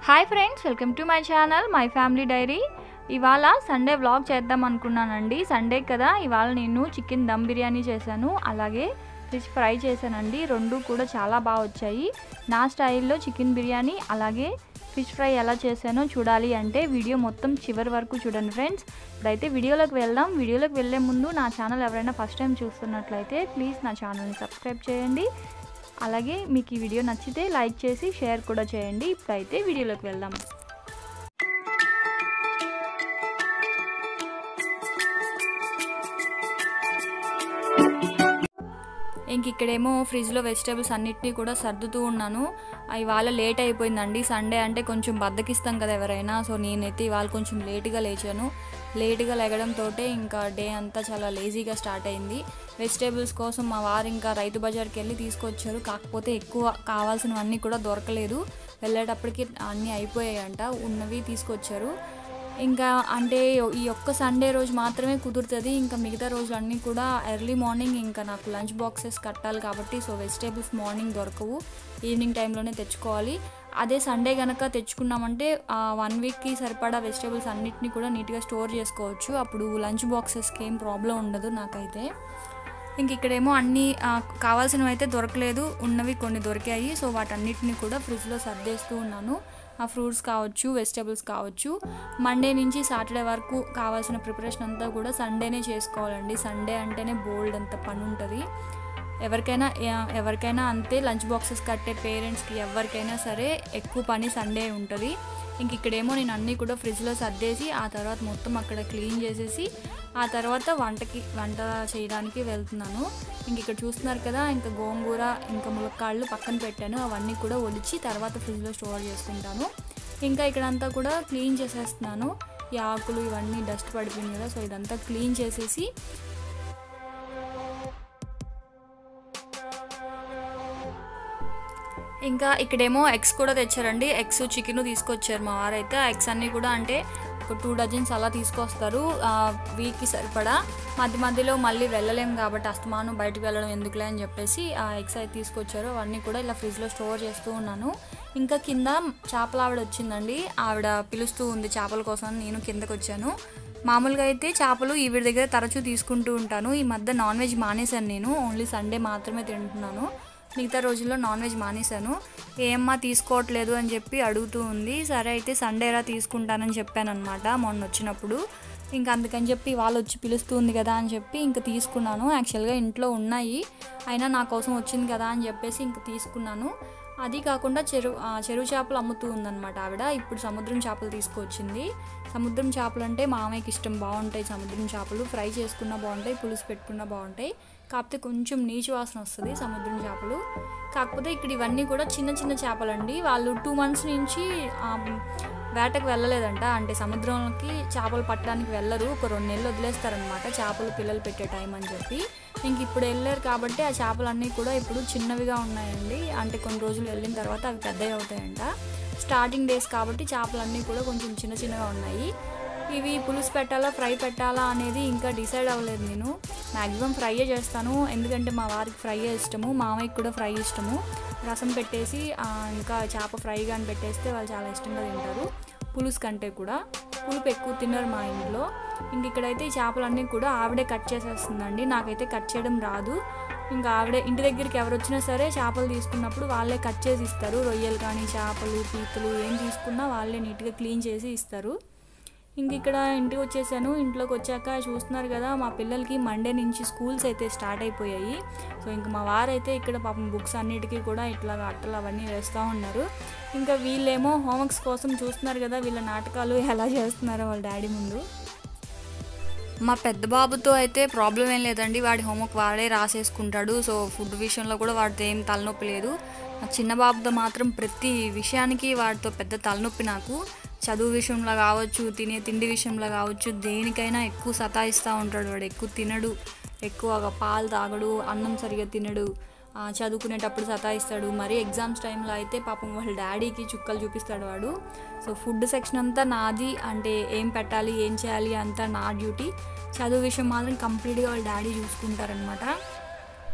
hi friends welcome to my channel my family diary ఇవాళ Sunday vlog చేద్దాం అనుకున్నానండి Sunday కదా ఇవాళ నేను చికెన్ దమ్ బిర్యానీ చేశాను అలాగే ఫిష్ ఫ్రై చేశానండి రెండు కూడా చాలా బాగా వచ్చాయి నా స్టైల్లో చికెన్ బిర్యానీ అలాగే ఫిష్ ఫ్రై ఎలా చేశానో చూడాలి అంటే వీడియో మొత్తం చివరి వరకు చూడండి ఫ్రెండ్స్ ఇప్పుడైతే వీడియోలోకి వెళ్దాం వీడియోలోకి వెళ్ళే ముందు నా ఛానల్ ఎవరైనా ఫస్ట్ టైం చూస్తున్నట్లయితే ప్లీజ్ నా ఛానల్ని సబ్స్క్రైబ్ చేయండి అలాగే మీకు ఈ వీడియో నచ్చితే లైక్ చేసి షేర్ కూడా చేయండి ఇప్పుడైతే వీడియోలోకి వెళ్దాం ఇంక ఇక్కడేమో ఫ్రిడ్జ్లో వెజిటేబుల్స్ అన్నిటినీ కూడా సర్దుతూ ఉన్నాను ఇవాళ లేట్ అయిపోయిందండి సండే అంటే కొంచెం బద్దకిస్తాం కదా ఎవరైనా సో నేనైతే ఇవాళ కొంచెం లేట్గా లేచాను లేట్గా లేగడంతో ఇంకా డే అంతా చాలా లేజీగా స్టార్ట్ అయింది వెజిటేబుల్స్ కోసం మా వారు ఇంకా రైతు బజార్కి వెళ్ళి తీసుకొచ్చారు కాకపోతే ఎక్కువ కావాల్సినవన్నీ కూడా దొరకలేదు వెళ్ళేటప్పటికి అన్నీ అయిపోయాయంట ఉన్నవి తీసుకొచ్చారు ఇంకా అంటే ఈ ఒక్క సండే రోజు మాత్రమే కుదురుతుంది ఇంకా మిగతా రోజులన్నీ కూడా ఎర్లీ మార్నింగ్ ఇంకా నాకు లంచ్ బాక్సెస్ కట్టాలి కాబట్టి సో వెజిటేబుల్స్ మార్నింగ్ దొరకవు ఈవినింగ్ టైంలోనే తెచ్చుకోవాలి అదే సండే కనుక తెచ్చుకున్నామంటే వన్ వీక్కి సరిపడా వెజిటేబుల్స్ అన్నిటిని కూడా నీట్గా స్టోర్ చేసుకోవచ్చు అప్పుడు లంచ్ బాక్సెస్కి ఏం ప్రాబ్లం ఉండదు నాకైతే ఇంక ఇక్కడేమో అన్నీ కావాల్సినవి అయితే దొరకలేదు ఉన్నవి కొన్ని దొరికాయి సో వాటన్నిటిని కూడా ఫ్రిడ్జ్లో సర్దేస్తూ ఉన్నాను ఆ ఫ్రూట్స్ కావచ్చు వెజిటేబుల్స్ కావచ్చు మండే నుంచి సాటర్డే వరకు కావాల్సిన ప్రిపరేషన్ అంతా కూడా సండేనే చేసుకోవాలండి సండే అంటేనే బోల్డ్ అంత పని ఉంటుంది ఎవరికైనా ఎవరికైనా అంతే లంచ్ బాక్సెస్ కట్టే పేరెంట్స్కి ఎవరికైనా సరే ఎక్కువ పని సండే ఉంటుంది ఇంక ఇక్కడేమో నేను అన్నీ కూడా ఫ్రిడ్జ్లో సర్దేసి ఆ తర్వాత మొత్తం అక్కడ క్లీన్ చేసేసి ఆ తర్వాత వంటకి వంట చేయడానికి వెళ్తున్నాను ఇంక ఇక్కడ చూస్తున్నారు కదా ఇంకా గోంగూర ఇంకా ములక్కాళ్ళు పక్కన పెట్టాను అవన్నీ కూడా ఒలిచి తర్వాత ఫ్రిడ్జ్లో స్టోర్ చేసుకుంటాను ఇంకా ఇక్కడంతా కూడా క్లీన్ చేసేస్తున్నాను ఈ ఆకులు ఇవన్నీ డస్ట్ పడిపోయింది కదా సో ఇదంతా క్లీన్ చేసేసి ఇంకా ఇక్కడేమో ఎగ్స్ కూడా తెచ్చారండి ఎగ్స్ చికెన్ తీసుకొచ్చారు మా వారైతే ఆ ఎగ్స్ అన్నీ కూడా అంటే ఒక టూ డజన్స్ అలా తీసుకొస్తారు వీక్కి సరిపడా మధ్య మధ్యలో మళ్ళీ వెళ్ళలేము కాబట్టి అస్తమానం బయటకు వెళ్ళడం ఎందుకులే అని చెప్పేసి ఆ ఎగ్స్ అయితే తీసుకొచ్చారు అవన్నీ కూడా ఇలా ఫ్రిడ్జ్లో స్టోర్ చేస్తూ ఉన్నాను ఇంకా కింద చేపల ఆవిడ వచ్చిందండి ఆవిడ పిలుస్తూ ఉంది చేపల కోసం నేను కిందకు వచ్చాను మామూలుగా అయితే చేపలు ఈవిడ దగ్గర తరచూ తీసుకుంటూ ఉంటాను ఈ మధ్య నాన్ వెజ్ మానేశాను నేను ఓన్లీ సండే మాత్రమే తింటున్నాను మిగతా రోజుల్లో నాన్ వెజ్ మానేశాను ఏమ్మా తీసుకోవట్లేదు అని చెప్పి అడుగుతూ ఉంది సరే అయితే సండే రా తీసుకుంటానని చెప్పాను అనమాట మొన్న వచ్చినప్పుడు ఇంకా అందుకని చెప్పి వాళ్ళు వచ్చి పిలుస్తుంది కదా అని చెప్పి ఇంకా తీసుకున్నాను యాక్చువల్గా ఇంట్లో ఉన్నాయి అయినా నా కోసం వచ్చింది కదా అని చెప్పేసి ఇంకా తీసుకున్నాను అది కాకుండా చెరువు చెరువు చేపలు అమ్ముతూ ఉందన్నమాట ఆవిడ ఇప్పుడు సముద్రం చేపలు తీసుకొచ్చింది సముద్రం చేపలు అంటే మామయ్యకి ఇష్టం బాగుంటాయి సముద్రం చేపలు ఫ్రై చేసుకున్నా బాగుంటాయి పులుసు పెట్టుకున్నా బాగుంటాయి కాకపోతే కొంచెం నీచు వాసన వస్తుంది సముద్రం చేపలు కాకపోతే ఇక్కడ ఇవన్నీ కూడా చిన్న చిన్న చేపలండి వాళ్ళు టూ మంత్స్ నుంచి వేటకు వెళ్ళలేదంట అంటే సముద్రంకి చేపలు పట్టడానికి వెళ్ళరు ఒక రెండు నెలలు వదిలేస్తారనమాట చేపలు పిల్లలు పెట్టే టైం అని చెప్పి ఇంక ఇప్పుడు వెళ్ళారు కాబట్టి ఆ చేపలన్నీ కూడా ఇప్పుడు చిన్నవిగా ఉన్నాయండి అంటే కొన్ని రోజులు వెళ్ళిన తర్వాత అవి పెద్దవి అవుతాయంట స్టార్టింగ్ డేస్ కాబట్టి చేపలన్నీ కూడా కొంచెం చిన్న చిన్నగా ఉన్నాయి ఇవి పులుసు పెట్టాలా ఫ్రై పెట్టాలా అనేది ఇంకా డిసైడ్ అవ్వలేదు నేను మ్యాక్సిమం ఫ్రైయే చేస్తాను ఎందుకంటే మా వారికి ఫ్రై ఇష్టము మామయ్యకి కూడా ఫ్రై ఇష్టము రసం పెట్టేసి ఇంకా చేప ఫ్రై కానీ పెట్టేస్తే వాళ్ళు చాలా ఇష్టంగా తింటారు పులుసు కంటే కూడా పులుపు ఎక్కువ తిన్నారు మా ఇంట్లో ఇంక ఇక్కడైతే ఈ చేపలన్నీ కూడా ఆవిడే కట్ చేసేస్తుందండి నాకైతే కట్ చేయడం రాదు ఇంకా ఆవిడే ఇంటి దగ్గరికి ఎవరు వచ్చినా సరే చేపలు తీసుకున్నప్పుడు వాళ్ళే కట్ చేసి ఇస్తారు రొయ్యలు కానీ చేపలు పీతలు ఏం తీసుకున్నా వాళ్ళే నీట్గా క్లీన్ చేసి ఇస్తారు ఇంక ఇక్కడ ఇంటికి వచ్చేసాను ఇంట్లోకి వచ్చాక చూస్తున్నారు కదా మా పిల్లలకి మండే నుంచి స్కూల్స్ అయితే స్టార్ట్ అయిపోయాయి సో ఇంక మా వారైతే ఇక్కడ పాపం బుక్స్ అన్నిటికీ కూడా ఇట్లా అట్టలు అవన్నీ వేస్తూ ఉన్నారు ఇంకా వీళ్ళేమో హోంవర్క్స్ కోసం చూస్తున్నారు కదా వీళ్ళ నాటకాలు ఎలా చేస్తున్నారో వాళ్ళ డాడీ ముందు మా పెద్ద బాబుతో అయితే ప్రాబ్లం ఏం లేదండి వాడి హోంవర్క్ వాడే రాసేసుకుంటాడు సో ఫుడ్ విషయంలో కూడా వాడితో ఏం తలనొప్పి లేదు చిన్న బాబుతో మాత్రం ప్రతి విషయానికి వాడితో పెద్ద తలనొప్పి నాకు చదువు విషయంలో కావచ్చు తినే తిండి విషయంలో కావచ్చు దేనికైనా ఎక్కువ సతాయిస్తూ ఉంటాడు వాడు ఎక్కువ తినడు ఎక్కువగా పాలు తాగడు అన్నం సరిగా తినడు చదువుకునేటప్పుడు సతాయిస్తాడు మరి ఎగ్జామ్స్ టైంలో అయితే పాపం వాళ్ళ డాడీకి చుక్కలు చూపిస్తాడు వాడు సో ఫుడ్ సెక్షన్ అంతా నాది అంటే ఏం పెట్టాలి ఏం చేయాలి అంతా నా డ్యూటీ చదువు విషయం మాత్రం కంప్లీట్గా వాళ్ళ డాడీ చూసుకుంటారనమాట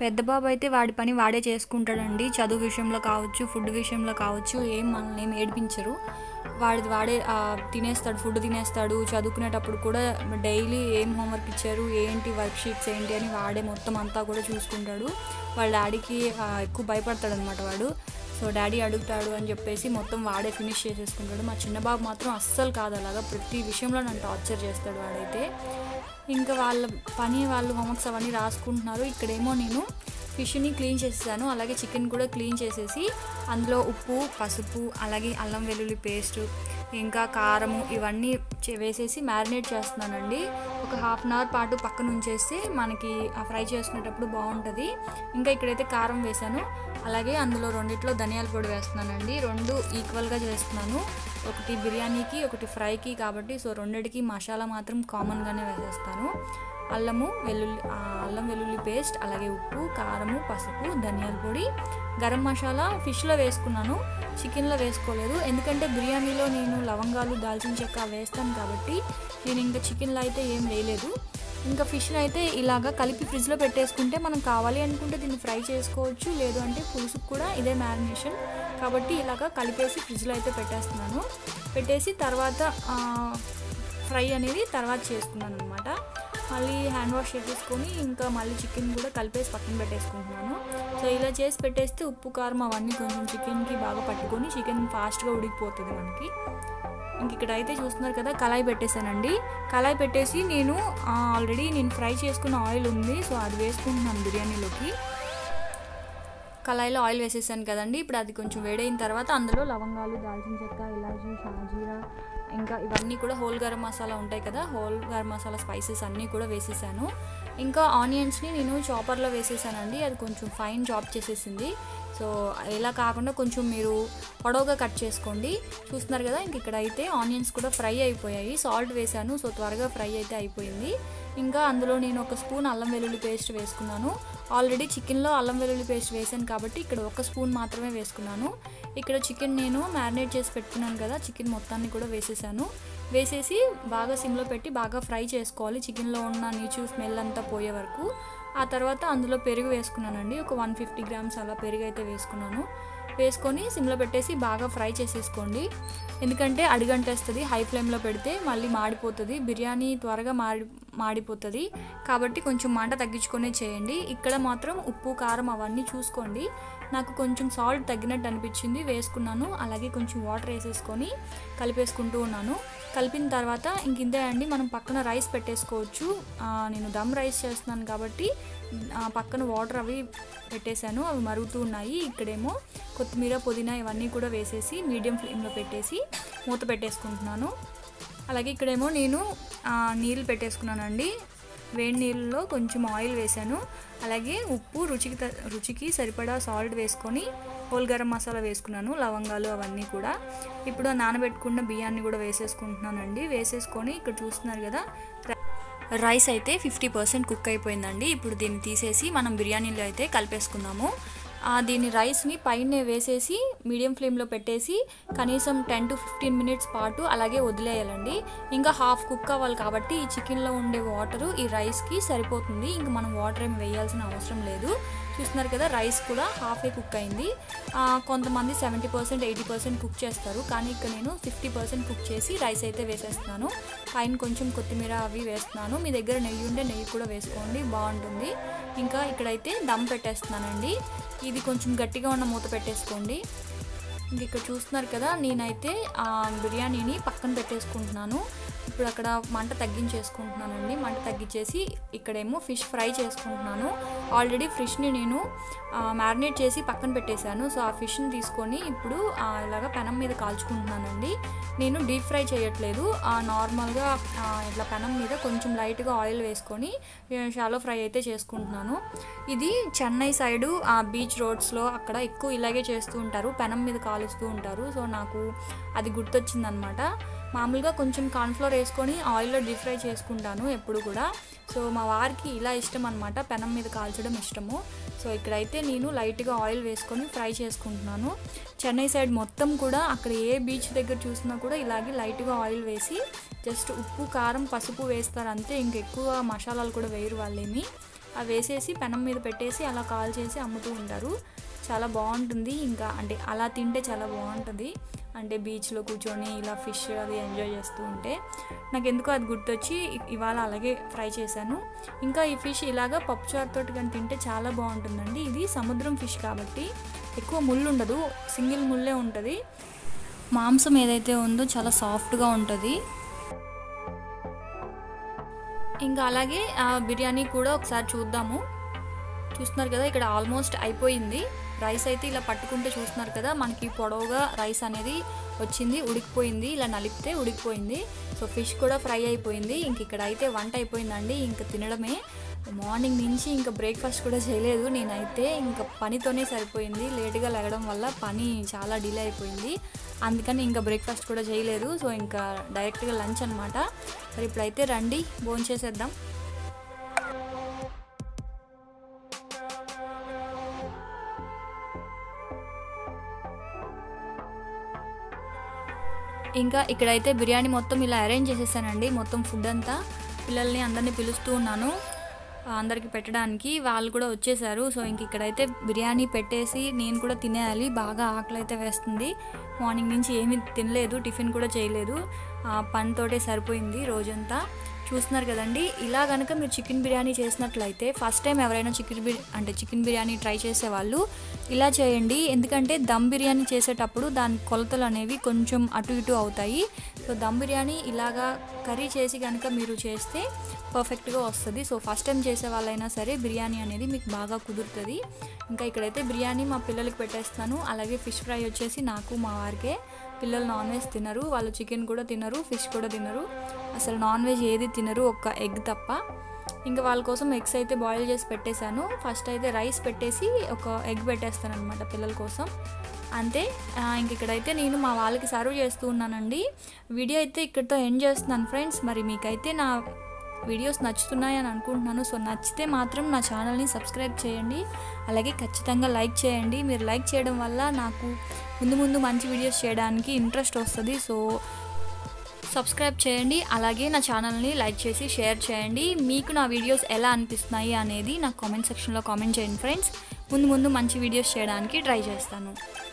పెద్ద బాబు అయితే వాడి పని వాడే చేసుకుంటాడండి చదువు విషయంలో కావచ్చు ఫుడ్ విషయంలో కావచ్చు ఏం మనల్ని ఏం ఏడిపించరు వాడిది వాడే ఆ, తినేస్తాడు ఫుడ్ తినేస్తాడు చదువుకునేటప్పుడు కూడా డైలీ ఏం హోంవర్క్ ఇచ్చారు ఏంటి వర్క్ షీట్స్ ఏంటి అని వాడే మొత్తం అంతా కూడా చూసుకుంటాడు వాళ్ళ డాడీకి ఆ, ఎక్కువ భయపడతాడు అనమాట వాడు సో డాడీ అడుగుతాడు అని చెప్పేసి మొత్తం వాడే ఫినిష్ చేసేసుకుంటాడు మా చిన్న బాబు మాత్రం అస్సలు కాదు అలాగా ప్రతి విషయంలో నన్ను టార్చర్ చేస్తాడు వాడైతే ఇంకా వాళ్ళ పని వాళ్ళు హోంవర్క్స్ అవన్నీ రాసుకుంటున్నారు ఇక్కడేమో నేను ఫిష్ని క్లీన్ చేసేసాను అలాగే చికెన్ కూడా క్లీన్ చేసేసి అందులో ఉప్పు పసుపు అలాగే అల్లం వెల్లుల్లి పేస్ట్ ఇంకా కారము ఇవన్నీ చే- వేసేసి మ్యారినేట్ చేస్తున్నానండి ఒక హాఫ్ అన్ అవర్ పాటు పక్కన ఉంచేస్తే మనకి ఆ ఫ్రై చేసుకునేటప్పుడు బాగుంటుంది ఇంకా ఇక్కడైతే కారం వేసాను అలాగే అందులో రెండిట్లో ధనియాల పొడి వేస్తున్నానండి రెండు ఈక్వల్గా చేస్తున్నాను ఒకటి బిర్యానీకి ఒకటి ఫ్రైకి కాబట్టి సో రెండిటికి మసాలా మాత్రం కామన్గానే వేసేస్తాను అల్లము వెల్లుల్లి ఆ, అల్లం వెల్లుల్లి పేస్ట్ అలాగే ఉప్పు కారము పసుపు ధనియాల పొడి గరం మసాలా ఫిష్లో వేసుకున్నాను చికెన్లో వేసుకోలేదు ఎందుకంటే బిర్యానీలో నేను లవంగాలు దాల్చిన చెక్క వేస్తాను కాబట్టి నేను ఇంకా చికెన్లో అయితే ఏం వేయలేదు ఇంకా ఫిష్ని అయితే ఇలాగా కలిపి ఫ్రిడ్జ్లో పెట్టేసుకుంటే మనం కావాలి అనుకుంటే దీన్ని ఫ్రై చేసుకోవచ్చు లేదు అంటే పులుసుకు కూడా ఇదే మ్యారినేషన్ కాబట్టి ఇలాగా కలిపేసి ఫ్రిడ్జ్లో అయితే పెట్టేస్తున్నాను పెట్టేసి తర్వాత ఆ, ఫ్రై అనేది తర్వాత చేసుకున్నాను అనమాట మళ్ళీ హ్యాండ్ వాష్ చేసేసుకొని ఇంకా మళ్ళీ చికెన్ కూడా కలిపేసి పక్కన పెట్టేసుకుంటున్నాను సో ఇలా చేసి పెట్టేస్తే ఉప్పు కారం అవన్నీ కొంచెం చికెన్కి బాగా పట్టుకొని చికెన్ ఫాస్ట్గా ఉడికిపోతుంది మనకి ఇంక ఇక్కడ అయితే చూస్తున్నారు కదా కళాయి పెట్టేశానండి కళాయి పెట్టేసి నేను ఆల్రెడీ నేను ఫ్రై చేసుకున్న ఆయిల్ ఉంది సో అది వేసుకుంటున్నాను బిర్యానీలోకి కళాయిలో ఆయిల్ వేసేసాను కదండి ఇప్పుడు అది కొంచెం వేడైన తర్వాత అందులో లవంగాలు దాల్చిన చెక్క ఇలాచీ షాజీరా ఇంకా ఇవన్నీ కూడా హోల్ గరం మసాలా ఉంటాయి కదా హోల్ గరం మసాలా స్పైసెస్ అన్నీ కూడా వేసేసాను ఇంకా ఆనియన్స్ని నేను చాపర్లో వేసేసానండి అది కొంచెం ఫైన్ చాప్ చేసేసింది సో ఇలా కాకుండా కొంచెం మీరు పొడవుగా కట్ చేసుకోండి చూస్తున్నారు కదా ఇంక ఇక్కడ అయితే ఆనియన్స్ కూడా ఫ్రై అయిపోయాయి సాల్ట్ వేసాను సో త్వరగా ఫ్రై అయితే అయిపోయింది ఇంకా అందులో నేను ఒక స్పూన్ అల్లం వెల్లుల్లి పేస్ట్ వేసుకున్నాను ఆల్రెడీ చికెన్లో అల్లం వెల్లుల్లి పేస్ట్ వేసాను కాబట్టి ఇక్కడ ఒక స్పూన్ మాత్రమే వేసుకున్నాను ఇక్కడ చికెన్ నేను మ్యారినేట్ చేసి పెట్టుకున్నాను కదా చికెన్ మొత్తాన్ని కూడా వేసేసాను వేసేసి బాగా సిమ్లో పెట్టి బాగా ఫ్రై చేసుకోవాలి చికెన్లో ఉన్న నీచు స్మెల్ అంతా పోయే వరకు ఆ తర్వాత అందులో పెరుగు వేసుకున్నానండి ఒక వన్ ఫిఫ్టీ గ్రామ్స్ అలా పెరుగు అయితే వేసుకున్నాను వేసుకొని సిమ్లో పెట్టేసి బాగా ఫ్రై చేసేసుకోండి ఎందుకంటే అడిగంటేస్తుంది హై ఫ్లేమ్లో పెడితే మళ్ళీ మాడిపోతుంది బిర్యానీ త్వరగా మాడి మాడిపోతుంది కాబట్టి కొంచెం మంట తగ్గించుకొనే చేయండి ఇక్కడ మాత్రం ఉప్పు కారం అవన్నీ చూసుకోండి నాకు కొంచెం సాల్ట్ తగ్గినట్టు అనిపించింది వేసుకున్నాను అలాగే కొంచెం వాటర్ వేసేసుకొని కలిపేసుకుంటూ ఉన్నాను కలిపిన తర్వాత ఇంక ఇంతే అండి మనం పక్కన రైస్ పెట్టేసుకోవచ్చు ఆ, నేను దమ్ రైస్ చేస్తున్నాను కాబట్టి ఆ, పక్కన వాటర్ అవి పెట్టేశాను అవి మరుగుతూ ఉన్నాయి ఇక్కడేమో కొత్తిమీర పుదీనా ఇవన్నీ కూడా వేసేసి మీడియం ఫ్లేమ్లో పెట్టేసి మూత పెట్టేసుకుంటున్నాను అలాగే ఇక్కడేమో నేను ఆ, నీళ్ళు పెట్టేసుకున్నానండి వేడి నీళ్ళలో కొంచెం ఆయిల్ వేసాను అలాగే ఉప్పు రుచికి త- రుచికి సరిపడా సాల్ట్ వేసుకొని హోల్ గరం మసాలా వేసుకున్నాను లవంగాలు అవన్నీ కూడా ఇప్పుడు ఆ నానబెట్టుకున్న బియ్యాన్ని కూడా వేసేసుకుంటున్నానండి వేసేసుకొని ఇక్కడ చూస్తున్నారు కదా రైస్ అయితే ఫిఫ్టీ పర్సెంట్ కుక్ అయిపోయిందండి ఇప్పుడు దీన్ని తీసేసి మనం బిర్యానీలో అయితే కలిపేసుకుందాము ఆ, దీని రైస్ని పైన వేసేసి మీడియం ఫ్లేమ్లో పెట్టేసి కనీసం టెన్ టు ఫిఫ్టీన్ మినిట్స్ పాటు అలాగే వదిలేయాలండి ఇంకా హాఫ్ కుక్ అవ్వాలి కాబట్టి ఈ చికెన్లో ఉండే వాటరు ఈ రైస్కి సరిపోతుంది ఇంకా మనం వాటర్ ఏమి వేయాల్సిన అవసరం లేదు చూస్తున్నారు కదా రైస్ కూడా హాఫే కుక్ అయింది ఆ, కొంతమంది seventy percent eighty percent cook చేస్తారు కానీ ఇక్కడ నేను ఫిఫ్టీ పర్సెంట్ కుక్ చేసి రైస్ అయితే వేసేస్తున్నాను పైన కొంచెం కొత్తిమీర అవి వేస్తున్నాను మీ దగ్గర నెయ్యి ఉంటే నెయ్యి కూడా వేసుకోండి బాగుంటుంది ఇంకా ఇక్కడైతే దమ్ పెట్టేస్తున్నానండి ఇది కొంచెం గట్టిగా ఉన్న మూత పెట్టేసుకోండి ఇంక ఇక్కడ చూస్తున్నారు కదా నేనైతే ఆ బిర్యానీని పక్కన పెట్టేసుకుంటున్నాను ఇప్పుడు అక్కడ మంట తగ్గించేసుకుంటున్నానండి మంట తగ్గించేసి ఇక్కడేమో ఫిష్ ఫ్రై చేసుకుంటున్నాను ఆల్రెడీ ఫిష్ని నేను మ్యారినేట్ చేసి పక్కన పెట్టేశాను సో ఆ ఫిష్ని తీసుకొని ఇప్పుడు ఆ, ఇలాగ పెనం మీద కాల్చుకుంటున్నానండి నేను డీప్ ఫ్రై చేయట్లేదు ఆ, నార్మల్గా ఆ, ఇట్లా పెనం మీద కొంచెం లైట్గా ఆయిల్ వేసుకొని షాలో ఫ్రై అయితే చేసుకుంటున్నాను ఇది చెన్నై సైడు ఆ బీచ్ రోడ్స్లో అక్కడ ఎక్కువ ఇలాగే చేస్తూ ఉంటారు పెనం మీద కాలుస్తూ ఉంటారు సో నాకు అది గుర్తొచ్చిందనమాట మామూలుగా కొంచెం కార్న్ఫ్లోర్ వేసుకొని ఆయిల్లో డీప్ ఫ్రై చేసుకుంటాను ఎప్పుడు కూడా సో మా వారికి ఇలా ఇష్టం అనమాట పెనం మీద కాల్చడం ఇష్టము సో ఇక్కడైతే నేను లైట్గా ఆయిల్ వేసుకొని ఫ్రై చేసుకుంటున్నాను చెన్నై సైడ్ మొత్తం కూడా అక్కడ ఏ బీచ్ దగ్గర చూసినా కూడా ఇలాగే లైట్గా ఆయిల్ వేసి జస్ట్ ఉప్పు కారం పసుపు వేస్తారు అంతే ఇంకెక్కువ మసాలాలు కూడా వేయరు వాళ్ళేమి అవి వేసేసి పెనం మీద పెట్టేసి అలా కాల్ చేసి అమ్ముతూ ఉంటారు చాలా బాగుంటుంది ఇంకా అంటే అలా తింటే చాలా బాగుంటుంది అంటే బీచ్లో కూర్చొని ఇలా ఫిష్ అది ఎంజాయ్ చేస్తూ ఉంటే నాకు ఎందుకో అది గుర్తొచ్చి ఇ- ఇవాళ అలాగే ఫ్రై చేశాను ఇంకా ఈ ఫిష్ ఇలాగా పప్పుచారుతో కానీ తింటే చాలా బాగుంటుందండి ఇది సముద్రం ఫిష్ కాబట్టి ఎక్కువ ముళ్ళు ఉండదు సింగిల్ ముళ్ళే ఉంటుంది మాంసం ఏదైతే ఉందో చాలా సాఫ్ట్గా ఉంటుంది ఇంకా అలాగే ఆ బిర్యానీ కూడా ఒకసారి చూద్దాము చూస్తున్నారు కదా ఇక్కడ ఆల్మోస్ట్ అయిపోయింది రైస్ అయితే ఇలా పట్టుకుంటే చూస్తున్నారు కదా మనకి పొడవుగా రైస్ అనేది వచ్చింది ఉడికిపోయింది ఇలా నలిపితే ఉడికిపోయింది సో ఫిష్ కూడా ఫ్రై అయిపోయింది ఇంక ఇక్కడ అయితే వంట అయిపోయిందండి ఇంకా తినడమే మార్నింగ్ నుంచి ఇంకా బ్రేక్ఫాస్ట్ కూడా చేయలేదు నేనైతే ఇంకా పనితోనే సరిపోయింది లేట్గా లెగడం వల్ల పని చాలా డిలే అయిపోయింది అందుకని ఇంకా బ్రేక్ఫాస్ట్ కూడా చేయలేదు సో ఇంకా డైరెక్ట్గా లంచ్ అనమాట మరి ఇప్పుడైతే రండి భోంచేసేద్దాం చేసేద్దాం ఇంకా ఇక్కడైతే బిర్యానీ మొత్తం ఇలా అరేంజ్ చేసేసానండి మొత్తం ఫుడ్ అంతా పిల్లల్ని అందరినీ పిలుస్తూ ఉన్నాను ఆ, అందరికి పెట్టడానికి వాళ్ళు కూడా వచ్చేసారు సో ఇంక ఇక్కడైతే బిర్యానీ పెట్టేసి నేను కూడా తినేయాలి బాగా ఆకలి అయితే వేస్తుంది మార్నింగ్ నుంచి ఏమీ తినలేదు టిఫిన్ కూడా చేయలేదు ఆ, పనితోటే సరిపోయింది రోజంతా చూస్తున్నారు కదండి ఇలా కనుక మీరు చికెన్ బిర్యానీ చేసినట్లయితే ఫస్ట్ టైం ఎవరైనా చికెన్ బిర్ అంటే చికెన్ బిర్యానీ ట్రై చేసేవాళ్ళు ఇలా చేయండి ఎందుకంటే దమ్ బిర్యానీ చేసేటప్పుడు దాని కొలతలు అనేవి కొంచెం అటు ఇటు అవుతాయి సో దమ్ బిర్యానీ ఇలాగా కర్రీ చేసి కనుక మీరు చేస్తే పర్ఫెక్ట్గా వస్తుంది సో ఫస్ట్ టైం చేసే వాళ్ళైనా సరే బిర్యానీ అనేది మీకు బాగా కుదురుతుంది ఇంకా ఇక్కడైతే బిర్యానీ మా పిల్లలకి పెట్టేస్తాను అలాగే ఫిష్ ఫ్రై వచ్చేసి నాకు మా వారికే పిల్లలు నాన్ వెజ్ తినరు వాళ్ళు చికెన్ కూడా తినరు ఫిష్ కూడా తినరు అసలు నాన్ వెజ్ ఏది తినరు ఒక్క ఎగ్ తప్ప ఇంకా వాళ్ళ కోసం ఎగ్స్ అయితే బాయిల్ చేసి పెట్టేశాను ఫస్ట్ అయితే రైస్ పెట్టేసి ఒక ఎగ్ పెట్టేస్తాను అనమాట పిల్లల కోసం అంతే ఆ, ఇంక ఇక్కడైతే నేను మా వాళ్ళకి సర్వ్ చేస్తూ ఉన్నానండి వీడియో అయితే ఇక్కడితో ఎండ్ చేస్తున్నాను ఫ్రెండ్స్ మరి మీకైతే నా వీడియోస్ నచ్చుతున్నాయని అనుకుంటున్నాను సో నచ్చితే మాత్రం నా ఛానల్ని సబ్స్క్రైబ్ చేయండి అలాగే ఖచ్చితంగా లైక్ చేయండి మీరు లైక్ చేయడం వల్ల నాకు ముందు ముందు మంచి వీడియోస్ చేయడానికి ఇంట్రెస్ట్ వస్తుంది సో సబ్స్క్రైబ్ చేయండి అలాగే నా ఛానల్ని లైక్ చేసి షేర్ చేయండి మీకు నా వీడియోస్ ఎలా అనిపిస్తున్నాయి అనేది నాకు కామెంట్ సెక్షన్లో కామెంట్ చేయండి ఫ్రెండ్స్ ముందు ముందు మంచి వీడియోస్ చేయడానికి ట్రై చేస్తాను